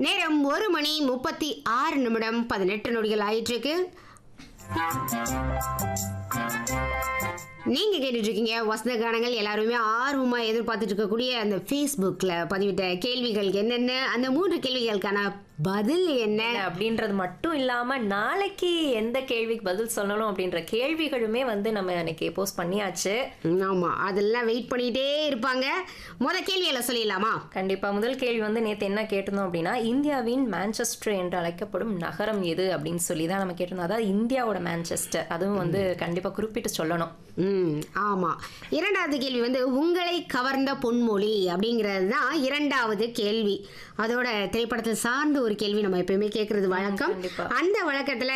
நேரம் ஒரு மணி முப்பத்தி ஆறு நிமிடம் பதினெட்டு நொடிகள் ஆயிட்டு இருக்கு நீங்க கேட்டுட்டு இருக்கீங்க வசந்த கானங்கள் எல்லாருமே ஆர்வமா எதிர்பார்த்துட்டு இருக்கக்கூடிய அந்த ஃபேஸ்புக்கில் பதிவிட்ட கேள்விகள் என்னென்ன அந்த மூன்று கேள்விகளுக்கான பதில் என்ன அப்படின்றது மட்டும் இல்லாம நாளைக்கு எந்த கேள்விக்கு பதில் சொல்லணும் அப்படின்ற கேள்விகளுமே வந்து நம்ம அன்னைக்கு போஸ்ட் பண்ணியாச்சு ம், ஆமா அதெல்லாம் வெயிட் பண்ணிட்டே இருப்பாங்க முத கேள்விகளை சொல்லிடலாமா கண்டிப்பா முதல் கேள்வி வந்து நேத்து என்ன கேட்டிருந்தோம் அப்படின்னா இந்தியாவின் மான்செஸ்டர் என்று அழைக்கப்படும் நகரம் எது அப்படின்னு சொல்லி தான் நம்ம கேட்டிருந்தோம் அதாவது இந்தியாவோட மான்செஸ்டர் அதுவும் வந்து கண்டிப்பா குறிப்பிட்டு சொல்லணும் ம் ஆமா இரண்டாவது கேள்வி வந்து உங்களை கவர்ந்த பொன்மொழி அப்படிங்கிறது தான் இரண்டாவது கேள்வி அதோட திரைப்படத்தை சார்ந்த ஒரு கேள்வி நம்ம எப்பயுமே கேட்கறது வழக்கம் கண்டிப்பா. அந்த வழக்கத்துல